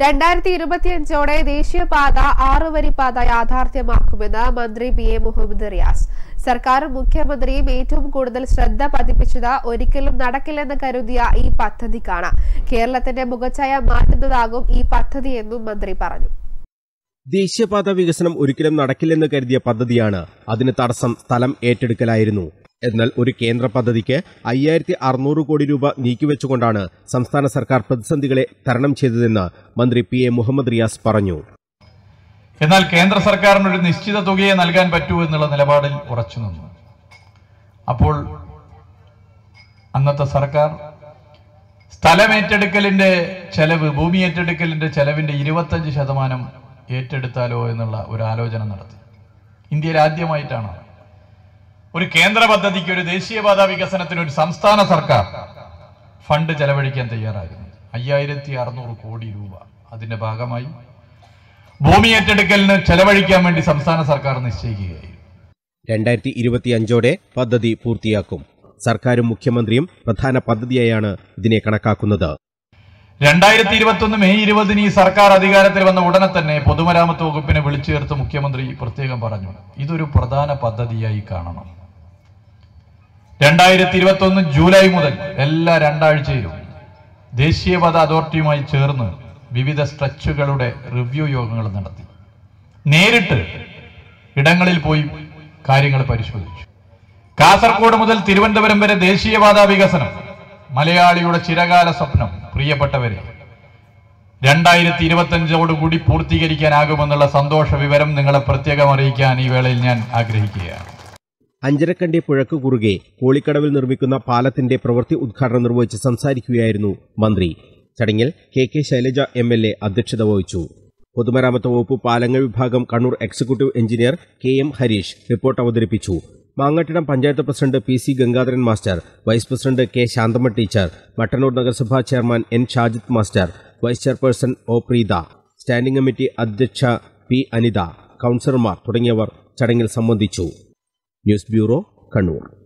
രണ്ടായിരത്തി ഇരുപത്തിയഞ്ചോടെ ദേശീയപാത ആറുവരി പാത യാഥാർത്ഥ്യമാക്കുമെന്ന് മന്ത്രി പി എ മുഹമ്മദ് റിയാസ് സർക്കാരും മുഖ്യമന്ത്രിയും ഏറ്റവും കൂടുതൽ ശ്രദ്ധ പതിപ്പിച്ചത് ഒരിക്കലും നടക്കില്ലെന്ന് കരുതിയ ഈ പദ്ധതിക്കാണ് കേരളത്തിന്റെ മുഖച്ഛായ മാറ്റുന്നതാകും ഈ പദ്ധതിയെന്നും മന്ത്രി പറഞ്ഞു ദേശീയപാത വികസനം ഒരിക്കലും നടക്കില്ലെന്ന് കരുതിയ പദ്ധതിയാണ് അതിന് തടസ്സം സ്ഥലം ഏറ്റെടുക്കലായിരുന്നു എന്നാൽ ഒരു കേന്ദ്ര പദ്ധതിക്ക് അയ്യായിരത്തി അറുന്നൂറ് കോടി രൂപ നീക്കിവെച്ചുകൊണ്ടാണ് സംസ്ഥാന സർക്കാർ പ്രതിസന്ധികളെ തരണം ചെയ്തതെന്ന് മന്ത്രി പി എ മുഹമ്മദ് റിയാസ് പറഞ്ഞു എന്നാൽ കേന്ദ്ര സർക്കാരിന് ഒരു നിശ്ചിത തുകയെ നൽകാൻ പറ്റൂ എന്നുള്ള നിലപാടിൽ ഉറച്ചു നിന്നു അപ്പോൾ അന്നത്തെ സർക്കാർ സ്ഥലമേറ്റെടുക്കലിന്റെ ചെലവ് ഭൂമി ഏറ്റെടുക്കലിന്റെ ചെലവിന്റെ ഇരുപത്തഞ്ച് ശതമാനം ഏറ്റെടുത്താലോ എന്നുള്ള ഒരു ആലോചന നടത്തി ഇന്ത്യയിൽ ആദ്യമായിട്ടാണ് ഒരു കേന്ദ്ര പദ്ധതിക്ക് ഒരു ദേശീയപാത വികസനത്തിന് ഒരു സംസ്ഥാന സർക്കാർ ഫണ്ട് ചെലവഴിക്കാൻ തയ്യാറാകുന്നത് അയ്യായിരത്തി അറുന്നൂറ് കോടി രൂപ അതിന്റെ ഭാഗമായി ഭൂമി ഏറ്റെടുക്കലിന് ചെലവഴിക്കാൻ വേണ്ടി സംസ്ഥാന സർക്കാർ നിശ്ചയിക്കുകയായിരുന്നു രണ്ടായിരത്തി ഇരുപത്തിയഞ്ചോടെ പദ്ധതി പൂർത്തിയാക്കും സർക്കാരും മുഖ്യമന്ത്രിയും പ്രധാന പദ്ധതിയായാണ് ഇതിനെ കണക്കാക്കുന്നത് രണ്ടായിരത്തി ഇരുപത്തി ഒന്ന് മെയ് ഇരുപതിന് ഈ സർക്കാർ അധികാരത്തിൽ വന്ന ഉടനെ തന്നെ പൊതുമരാമത്ത് വകുപ്പിനെ വിളിച്ചു ചേർത്ത് മുഖ്യമന്ത്രി പ്രത്യേകം പറഞ്ഞു ഇതൊരു പ്രധാന പദ്ധതിയായി കാണണം രണ്ടായിരത്തി ഇരുപത്തി ഒന്ന് ജൂലൈ മുതൽ എല്ലാ രണ്ടാഴ്ചയിലും ദേശീയപാത അതോറിറ്റിയുമായി ചേർന്ന് വിവിധ സ്ട്രെച്ചുകളുടെ റിവ്യൂ യോഗങ്ങൾ നടത്തി നേരിട്ട് ഇടങ്ങളിൽ പോയി കാര്യങ്ങൾ പരിശോധിച്ചു കാസർഗോഡ് മുതൽ തിരുവനന്തപുരം വരെ ദേശീയപാത വികസനം മലയാളിയുടെ ചിരകാല സ്വപ്നം പ്രിയപ്പെട്ടവരെ രണ്ടായിരത്തി ഇരുപത്തഞ്ചോടുകൂടി പൂർത്തീകരിക്കാനാകുമെന്നുള്ള സന്തോഷ വിവരം നിങ്ങളെ പ്രത്യേകം അറിയിക്കാൻ ഈ വേളയിൽ ഞാൻ ആഗ്രഹിക്കുകയാണ് അഞ്ചരക്കണ്ടി പുഴക്ക് കുറുകെ കോളിക്കടവിൽ നിർമ്മിക്കുന്ന പാലത്തിന്റെ പ്രവൃത്തി ഉദ്ഘാടനം നിർവഹിച്ച് സംസാരിക്കുകയായിരുന്നു മന്ത്രി ചടങ്ങിൽ K K Shailaja M L A അധ്യക്ഷത വഹിച്ചു പൊതുമരാമത്ത് വകുപ്പ് പാലങ്ങൾ വിഭാഗം Kannur executive engineer K M Harish report അവതരിപ്പിച്ചു Mangattidam panchayat president P C Gangadharan master vice president K Shanthamma teacher Mattannur നഗരസഭാ chairman N Shajid master vice chairperson O Preetha standing committee അധ്യക്ഷ പി അനിത കൌൺസിലർമാർ തുടങ്ങിയവർ ചടങ്ങിൽ സംബന്ധിച്ചു ന്യൂസ് ബ്യൂറോ കണ്ണൂർ